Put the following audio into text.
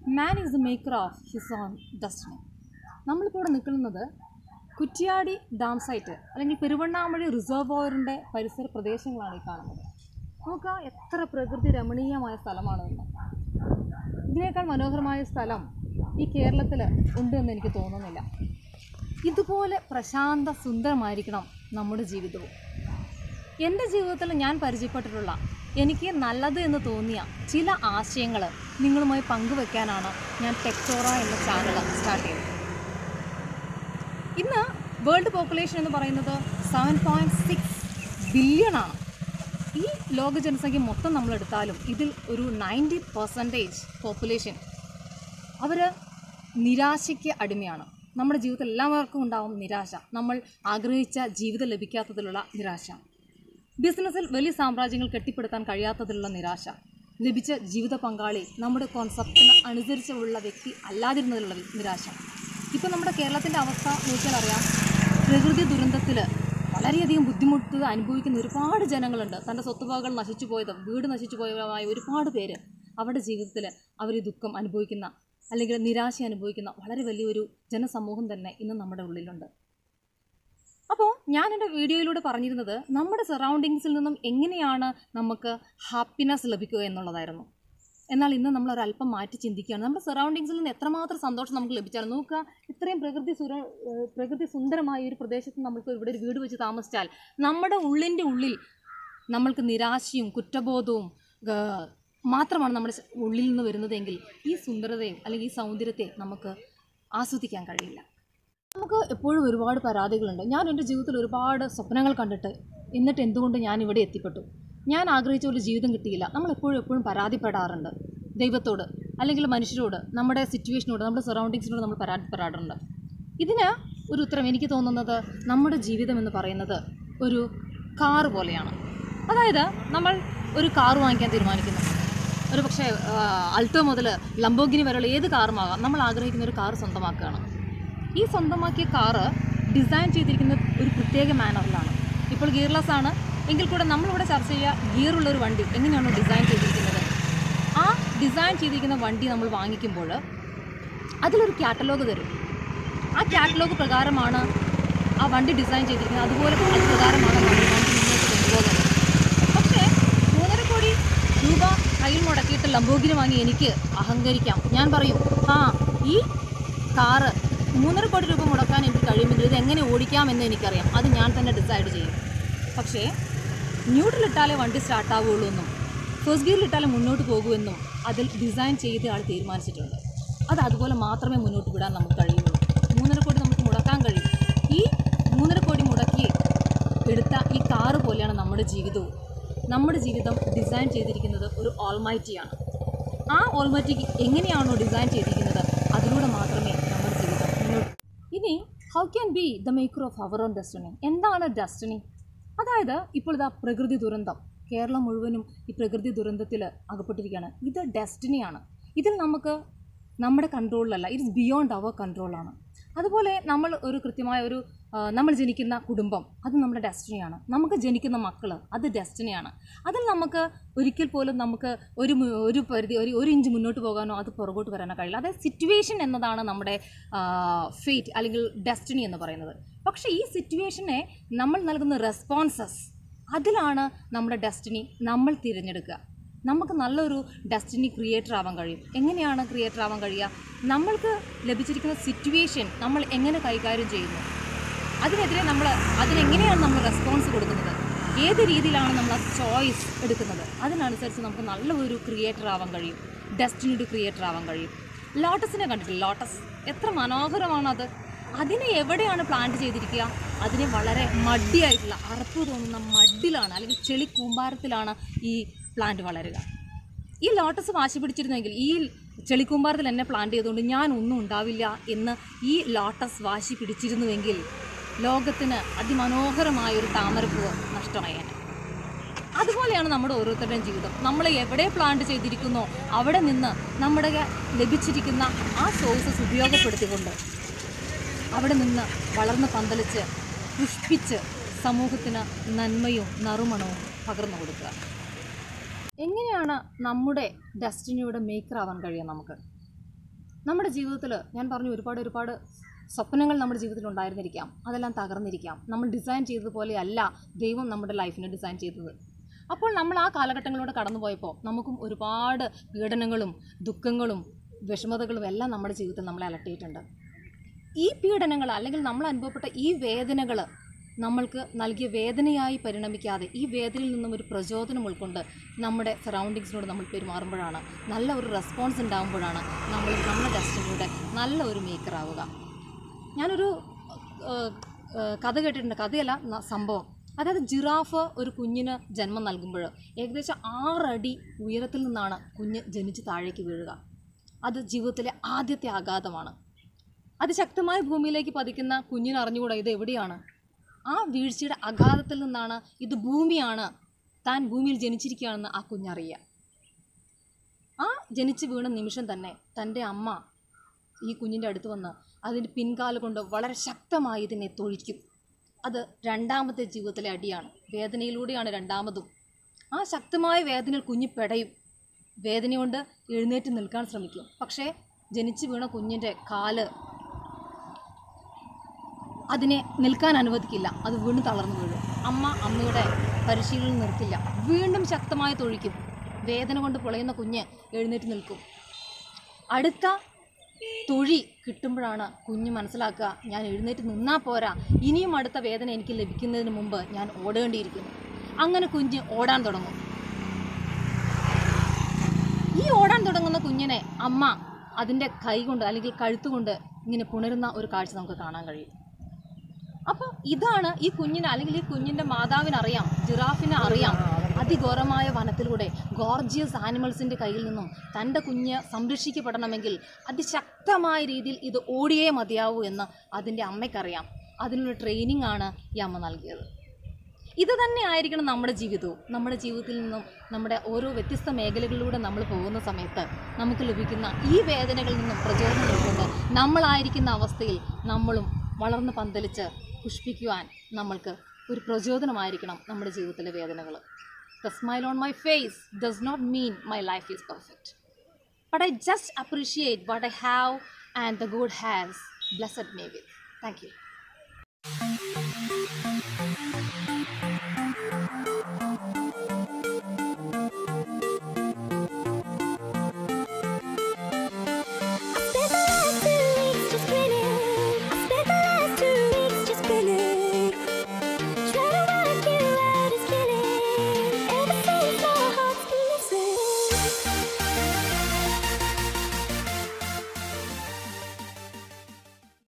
man is the maker of his own destiny നമ്മളിപ്പോൾ ഇവിടെ നിൽക്കുന്നത് കുറ്റ്യാടി ഡാം സൈറ്റ് അല്ലെങ്കിൽ പെരുവണ്ണാമഴി റിസർവോയറിൻ്റെ പരിസര പ്രദേശങ്ങളാണ് ഈ കാണുന്നത് നോക്കുക എത്ര പ്രകൃതി രമണീയമായ സ്ഥലമാണെന്ന് ഇതിനേക്കാൾ മനോഹരമായ സ്ഥലം ഈ കേരളത്തിൽ ഉണ്ട് എന്ന് എനിക്ക് തോന്നുന്നില്ല ഇതുപോലെ പ്രശാന്ത സുന്ദരമായിരിക്കണം നമ്മുടെ ജീവിതവും എൻ്റെ ജീവിതത്തിൽ ഞാൻ പരിചയപ്പെട്ടിട്ടുള്ള എനിക്ക് നല്ലത് എന്ന് തോന്നിയ ചില ആശയങ്ങൾ നിങ്ങളുമായി പങ്കുവെക്കാനാണ് ഞാൻ ടെക്ടോറ എന്ന ചാനൽ സ്റ്റാർട്ട് ചെയ്തത് ഇന്ന് വേൾഡ് പോപ്പുലേഷൻ എന്ന് പറയുന്നത് സെവൻ പോയിൻറ്റ് സിക്സ് ബില്യൺ ആണ് ഈ ലോക ജനസംഖ്യ മൊത്തം നമ്മൾ എടുത്താലും ഇതിൽ ഒരു നയൻറ്റി പെർസെൻറ്റേജ് പോപ്പുലേഷൻ അവർ നിരാശയ്ക്ക് അടിമയാണ് നമ്മുടെ ജീവിതത്തിൽ എല്ലാവർക്കും ഉണ്ടാവും നിരാശ നമ്മൾ ആഗ്രഹിച്ച ജീവിതം ലഭിക്കാത്തതിലുള്ള നിരാശ ബിസിനസ്സിൽ വലിയ സാമ്രാജ്യങ്ങൾ കെട്ടിപ്പടുക്കാൻ കഴിയാത്തതിലുള്ള നിരാശ ലഭിച്ച ജീവിത പങ്കാളി നമ്മുടെ കോൺസെപ്റ്റിന് അനുസരിച്ചുള്ള വ്യക്തി അല്ലാതിരുന്നതിലുള്ള നിരാശ ഇപ്പോൾ നമ്മുടെ കേരളത്തിൻ്റെ അവസ്ഥ നോക്കിയാൽ അറിയാം പ്രകൃതി ദുരന്തത്തിൽ വളരെയധികം ബുദ്ധിമുട്ട് അനുഭവിക്കുന്ന ഒരുപാട് ജനങ്ങളുണ്ട് തൻ്റെ സ്വത്തുവകകൾ നശിച്ചു പോയത് വീട് നശിച്ചു പോയവരായ ഒരുപാട് പേര് അവരുടെ ജീവിതത്തിൽ അവർ ഈ ദുഃഖം അനുഭവിക്കുന്ന അല്ലെങ്കിൽ നിരാശ അനുഭവിക്കുന്ന വളരെ വലിയൊരു ജനസമൂഹം തന്നെ ഇന്ന് നമ്മുടെ ഉള്ളിലുണ്ട് അപ്പോൾ ഞാൻ എൻ്റെ വീഡിയോയിലൂടെ പറഞ്ഞിരുന്നത് നമ്മുടെ സറൗണ്ടിങ്സിൽ നിന്നും എങ്ങനെയാണ് നമുക്ക് ഹാപ്പിനെസ് ലഭിക്കുക എന്നുള്ളതായിരുന്നു എന്നാൽ ഇന്ന് നമ്മൾ ഒരല്പം മാറ്റി ചിന്തിക്കുകയാണ് നമ്മുടെ സറൗണ്ടിങ്സിൽ നിന്ന് എത്രമാത്രം സന്തോഷം നമുക്ക് ലഭിച്ചാൽ നോക്കുക ഇത്രയും പ്രകൃതി സുര ഏഹ് പ്രകൃതി സുന്ദരമായ ഒരു പ്രദേശത്ത് നമുക്ക് ഇവിടെ ഒരു വീട് വെച്ച് താമസിച്ചാൽ നമ്മുടെ ഉള്ളിൻ്റെ ഉള്ളിൽ നമ്മൾക്ക് നിരാശയും കുറ്റബോധവും ഏഹ് മാത്രമാണ് നമ്മുടെ ശ- ഉള്ളിൽ നിന്ന് വരുന്നതെങ്കിൽ ഈ സുന്ദരതയും അല്ലെങ്കിൽ ഈ സൗന്ദര്യത്തെ നമുക്ക് ആസ്വദിക്കാൻ കഴിയില്ല നമുക്ക് എപ്പോഴും ഒരുപാട് പരാതികളുണ്ട് ഞാൻ എൻ്റെ ജീവിതത്തിൽ ഒരുപാട് സ്വപ്നങ്ങൾ കണ്ടിട്ട് എന്നിട്ട് എന്തുകൊണ്ട് ഞാൻ ഇവിടെ എത്തിപ്പെട്ടു ഞാൻ ആഗ്രഹിച്ച ഒരു ജീവിതം കിട്ടിയില്ല നമ്മൾ എപ്പോഴും എപ്പോഴും പരാതിപ്പെടാറുണ്ട് ദൈവത്തോട് അല്ലെങ്കിൽ മനുഷ്യരോട് നമ്മുടെ സിറ്റുവേഷനോട് നമ്മുടെ സറൗണ്ടിങ്സിനോട് നമ്മൾ പരാതിപ്പെടാറുണ്ട് ഇതിന് ഒരു ഉത്തരം എനിക്ക് തോന്നുന്നത് നമ്മുടെ ജീവിതം എന്ന് പറയുന്നത് ഒരു കാർ പോലെയാണ് അതായത് നമ്മൾ ഒരു കാർ വാങ്ങിക്കാൻ തീരുമാനിക്കുന്നു ഒരു പക്ഷേ അൾട്ടോ മുതൽ ലംബോഗിനി വരെയുള്ള ഏത് കാറുമാകാം നമ്മൾ ആഗ്രഹിക്കുന്ന ഒരു കാർ സ്വന്തമാക്കുകയാണ് ഈ സ്വന്തമാക്കിയ കാറ് ഡിസൈൻ ചെയ്തിരിക്കുന്നത് ഒരു പ്രത്യേക മാനറിലാണ് ഇപ്പോൾ ഗിയർലെസ് ആണ് എങ്കിൽ കൂടെ നമ്മളിവിടെ ചർച്ച ചെയ്യുക ഗിയറുള്ള ഒരു വണ്ടി എങ്ങനെയാണോ ഡിസൈൻ ചെയ്തിരിക്കുന്നത് ആ ഡിസൈൻ ചെയ്തിരിക്കുന്ന വണ്ടി നമ്മൾ വാങ്ങിക്കുമ്പോൾ അതിലൊരു കാറ്റലോഗ് തരും ആ കാറ്റലോഗ് പ്രകാരമാണ് ആ വണ്ടി ഡിസൈൻ ചെയ്തിരിക്കുന്നത് അതുപോലെ അത് പ്രകാരമാണ് നമ്മൾ വണ്ടി മുന്നോട്ട് കൊണ്ടുപോകുന്നത് പക്ഷേ മൂന്നര കോടി രൂപ കയ്യിൽ മുടക്കിയിട്ട് ലംബോഗിനി വാങ്ങി എനിക്ക് അഹങ്കരിക്കാം ഞാൻ പറയും ആ ഈ കാറ് മൂന്നര കോടി രൂപ മുടക്കാൻ എനിക്ക് കഴിയുമെങ്കിൽ ഇത് എങ്ങനെ ഓടിക്കാമെന്ന് എനിക്കറിയാം അത് ഞാൻ തന്നെ ഡിസൈഡ് ചെയ്യും പക്ഷേ ന്യൂട്രലിട്ടാലേ വണ്ടി സ്റ്റാർട്ടാവുള്ളൂ എന്നും ഫസ്റ്റ് ഗിയറിലിട്ടാലേ മുന്നോട്ട് പോകുമെന്നും അതിൽ ഡിസൈൻ ചെയ്ത ആൾ തീരുമാനിച്ചിട്ടുണ്ട് അത് അതുപോലെ മാത്രമേ മുന്നോട്ട് വിടാൻ നമുക്ക് കഴിയുള്ളൂ മൂന്നര കോടി നമുക്ക് മുടക്കാൻ കഴിയും ഈ മൂന്നര കോടി മുടക്കി എടുത്ത ഈ കാറ് പോലെയാണ് നമ്മുടെ ജീവിതവും നമ്മുടെ ജീവിതം ഡിസൈൻ ചെയ്തിരിക്കുന്നത് ഒരു ഓൾമൈറ്റിയാണ് ആ ഓൾമൈറ്റിക്ക് എങ്ങനെയാണോ ഡിസൈൻ ചെയ്തിരിക്കുന്നത് അതിലൂടെ മാത്രമേ നമ്മുടെ ജീവിതം മുന്നോട്ട് ഇനി how can be the maker of our own destiny എന്താണ് ഡെസ്റ്റിനി അതായത് ഇപ്പോൾ ഇതാ പ്രകൃതി ദുരന്തം കേരളം മുഴുവനും ഈ പ്രകൃതി ദുരന്തത്തിൽ അകപ്പെട്ടിരിക്കുകയാണ് ഇത് ഡെസ്റ്റിനിയാണ് ഇതിൽ നമുക്ക് നമ്മുടെ കൺട്രോളിലല്ല ഇറ്റ്സ് ബിയോണ്ട് അവർ കൺട്രോളാണ് അതുപോലെ നമ്മൾ ഒരു കൃത്യമായ ഒരു ആ, നമ്മൾ ജനിക്കുന്ന കുടുംബം അത് നമ്മുടെ ഡെസ്റ്റിനിയാണ് നമുക്ക് ജനിക്കുന്ന മക്കൾ അത് ഡെസ്റ്റിനിയാണ് അതിൽ നമുക്ക് ഒരിക്കൽ പോലും നമുക്ക് ഒരു മു- ഒരു പരിധി ഒരു ഒരു ഇഞ്ച് മുന്നോട്ട് പോകാനോ അത് പുറകോട്ട് വരാനോ കഴിയില്ല അതായത് സിറ്റുവേഷൻ എന്നതാണ് നമ്മുടെ ഫേറ്റ് അല്ലെങ്കിൽ ഡെസ്റ്റിനി എന്ന് പറയുന്നത് പക്ഷേ ഈ സിറ്റുവേഷനെ നമ്മൾ നൽകുന്ന റെസ്പോൺസസ് അതിലാണ് നമ്മുടെ ഡെസ്റ്റിനി നമ്മൾ തിരഞ്ഞെടുക്കുക നമുക്ക് നല്ലൊരു ഡെസ്റ്റിനി ക്രിയേറ്റർ ആവാൻ കഴിയും എങ്ങനെയാണ് ക്രിയേറ്റർ ആവാൻ കഴിയുക നമ്മൾക്ക് ലഭിച്ചിരിക്കുന്ന സിറ്റുവേഷൻ നമ്മൾ എങ്ങനെ കൈകാര്യം ചെയ്യുന്നു അതിനെതിരെ നമ്മൾ അതിനെങ്ങനെയാണ് നമ്മൾ റെസ്പോൺസ് കൊടുക്കുന്നത് ഏത് രീതിയിലാണ് നമ്മൾ ആ ചോയ്സ് എടുക്കുന്നത് അതിനനുസരിച്ച് നമുക്ക് നല്ല ഒരു ക്രിയേറ്റർ ആവാൻ കഴിയും ഡെസ്റ്റിനിയുടെ ക്രിയേറ്റർ ആവാൻ കഴിയും ലോട്ടസിനെ കണ്ടിട്ടില്ല ലോട്ടസ് എത്ര മനോഹരമാണത് അതിനെ എവിടെയാണ് പ്ലാന്റ് ചെയ്തിരിക്കുക അതിനെ വളരെ മഡിയായിട്ടുള്ള അറപ്പ് തോന്നുന്ന മഡിലാണ് അല്ലെങ്കിൽ ചെളി കൂമ്പാരത്തിലാണ് ഈ പ്ലാന്റ് വളരുക ഈ ലോട്ടസ് വാശി പിടിച്ചിരുന്നെങ്കിൽ ഈ ചെളിക്കൂമ്പാരത്തിൽ എന്നെ പ്ലാന്റ് ചെയ്തുകൊണ്ട് ഞാൻ ഒന്നും ഉണ്ടാവില്ല എന്ന് ഈ ലോട്ടസ് വാശി പിടിച്ചിരുന്നുവെങ്കിൽ ലോകത്തിന് അതിമനോഹരമായ ഒരു താമരപ്പൂവ് നഷ്ടമായേനെ അതുപോലെയാണ് നമ്മുടെ ഓരോരുത്തരുടെയും ജീവിതം നമ്മൾ എവിടെ പ്ലാന്റ് ചെയ്തിരിക്കുന്നോ അവിടെ നിന്ന് നമ്മുടെ ലഭിച്ചിരിക്കുന്ന ആ സോഴ്സസ് ഉപയോഗപ്പെടുത്തിക്കൊണ്ട് അവിടെ നിന്ന് വളർന്ന് പന്തലിച്ച് പുഷ്പിച്ച് സമൂഹത്തിന് നന്മയും നറുമണവും പകർന്നു കൊടുക്കുക എങ്ങനെയാണ് നമ്മുടെ ഡെസ്റ്റിനിയുടെ മേക്കർ ആവാൻ കഴിയുക നമുക്ക് നമ്മുടെ ജീവിതത്തിൽ ഞാൻ പറഞ്ഞു ഒരുപാട് ഒരുപാട് സ്വപ്നങ്ങൾ നമ്മുടെ ജീവിതത്തിൽ ഉണ്ടായിരുന്നിരിക്കാം അതെല്ലാം തകർന്നിരിക്കാം നമ്മൾ ഡിസൈൻ ചെയ്തതുപോലെയല്ല ദൈവം നമ്മുടെ ലൈഫിനെ ഡിസൈൻ ചെയ്തത് അപ്പോൾ നമ്മൾ ആ കാലഘട്ടങ്ങളിലൂടെ കടന്നു പോയപ്പോൾ നമുക്കും ഒരുപാട് പീഡനങ്ങളും ദുഃഖങ്ങളും വിഷമതകളും എല്ലാം നമ്മുടെ ജീവിതത്തിൽ നമ്മളെ അലട്ടിയിട്ടുണ്ട് ഈ പീഡനങ്ങൾ അല്ലെങ്കിൽ നമ്മൾ അനുഭവപ്പെട്ട ഈ വേദനകൾ നമ്മൾക്ക് നൽകിയ വേദനയായി പരിണമിക്കാതെ ഈ വേദനയിൽ നിന്നും ഒരു പ്രചോദനം ഉൾക്കൊണ്ട് നമ്മുടെ സറൗണ്ടിങ്സിനോട് നമ്മൾ പെരുമാറുമ്പോഴാണ് നല്ല ഒരു റെസ്പോൺസ് ഉണ്ടാകുമ്പോഴാണ് നമ്മൾ നമ്മുടെ ഡെസ്റ്റിനിയുടെ നല്ല ഒരു മേക്കർ ആവുക ഞാനൊരു ഏഹ്, ഏഹ്, കഥ കേട്ടിട്ടുണ്ട് കഥയല്ല ന- സംഭവം അതായത് ജിറാഫ് ഒരു കുഞ്ഞിന് ജന്മം നൽകുമ്പോൾ ഏകദേശം ആറടി ഉയരത്തിൽ നിന്നാണ് കുഞ്ഞ് ജനിച്ച് താഴേക്ക് വീഴുക അത് ജീവിതത്തിലെ ആദ്യത്തെ ആഘാതമാണ് അതിശക്തമായ ഭൂമിയിലേക്ക് പതിക്കുന്ന കുഞ്ഞിന് അറിഞ്ഞുകൂടാ ഇത് എവിടെയാണ് ആ വീഴ്ചയുടെ അഗാധത്തിൽ നിന്നാണ് ഇത് ഭൂമിയാണ് താൻ ഭൂമിയിൽ ജനിച്ചിരിക്കുകയാണെന്ന് ആ കുഞ്ഞറിയുക ആ ജനിച്ച് വീണ നിമിഷം തന്നെ തൻ്റെ അമ്മ ഈ കുഞ്ഞിൻ്റെ അടുത്ത് വന്ന് അതിൻ്റെ പിൻകാല് കൊണ്ട് വളരെ ശക്തമായി ഇതിനെ തൊഴിക്കും അത് രണ്ടാമത്തെ ജീവിതത്തിലെ അടിയാണ് വേദനയിലൂടെയാണ് രണ്ടാമതും ആ ശക്തമായ വേദനയിൽ കുഞ്ഞ് പെടയും വേദന കൊണ്ട് എഴുന്നേറ്റ് നിൽക്കാൻ ശ്രമിക്കും പക്ഷേ ജനിച്ച് വീണ കുഞ്ഞിൻ്റെ കാല് അതിനെ നിൽക്കാൻ അനുവദിക്കില്ല അത് വീണ്ടും തളർന്നു വീഴും അമ്മ അമ്മയുടെ പരിശീലനം നിർത്തില്ല വീണ്ടും ശക്തമായി തൊഴിക്കും വേദന കൊണ്ട് പൊളയുന്ന കുഞ്ഞ് എഴുന്നേറ്റ് നിൽക്കും അടുത്ത തൊഴി കിട്ടുമ്പോഴാണ് കുഞ്ഞ് മനസ്സിലാക്കുക ഞാൻ എഴുന്നേറ്റ് നിന്നാൽ പോരാ ഇനിയും അടുത്ത വേദന എനിക്ക് ലഭിക്കുന്നതിന് മുമ്പ് ഞാൻ ഓടേണ്ടിയിരിക്കുന്നു അങ്ങനെ കുഞ്ഞ് ഓടാൻ തുടങ്ങും ഈ ഓടാൻ തുടങ്ങുന്ന കുഞ്ഞിനെ അമ്മ അതിൻ്റെ കൈ കൊണ്ട് അല്ലെങ്കിൽ കഴുത്തുകൊണ്ട് ഇങ്ങനെ പുണരുന്ന ഒരു കാഴ്ച നമുക്ക് കാണാൻ കഴിയും അപ്പോൾ ഇതാണ് ഈ കുഞ്ഞിന് അല്ലെങ്കിൽ ഈ കുഞ്ഞിൻ്റെ മാതാവിന് അറിയാം ജിറാഫിന് അറിയാം അതിഘോരമായ വനത്തിലൂടെ ഗോർജിയസ് ആനിമൽസിൻ്റെ കയ്യിൽ നിന്നും തൻ്റെ കുഞ്ഞ് സംരക്ഷിക്കപ്പെടണമെങ്കിൽ അതിശക്തമായ രീതിയിൽ ഇത് ഓടിയേ മതിയാവൂ എന്ന് അതിൻ്റെ അമ്മയ്ക്കറിയാം അതിനുള്ള ട്രെയിനിങ് ആണ് ഈ അമ്മ നൽകിയത് ഇത് തന്നെ ആയിരിക്കണം നമ്മുടെ ജീവിതവും നമ്മുടെ ജീവിതത്തിൽ നിന്നും നമ്മുടെ ഓരോ വ്യത്യസ്ത മേഖലകളിലൂടെ നമ്മൾ പോകുന്ന സമയത്ത് നമുക്ക് ലഭിക്കുന്ന ഈ വേദനകളിൽ നിന്നും പ്രചോദനം ഉൾക്കൊണ്ട് നമ്മളായിരിക്കുന്ന അവസ്ഥയിൽ നമ്മളും വളർന്ന് പന്തലിച്ച് പുഷ്പിക്കുവാൻ നമ്മൾക്ക് ഒരു പ്രചോദനമായിരിക്കണം നമ്മുടെ ജീവിതത്തിലെ വേദനകൾ the smile on my face does not mean my life is perfect but I just appreciate what I have and the good has blessed me with thank U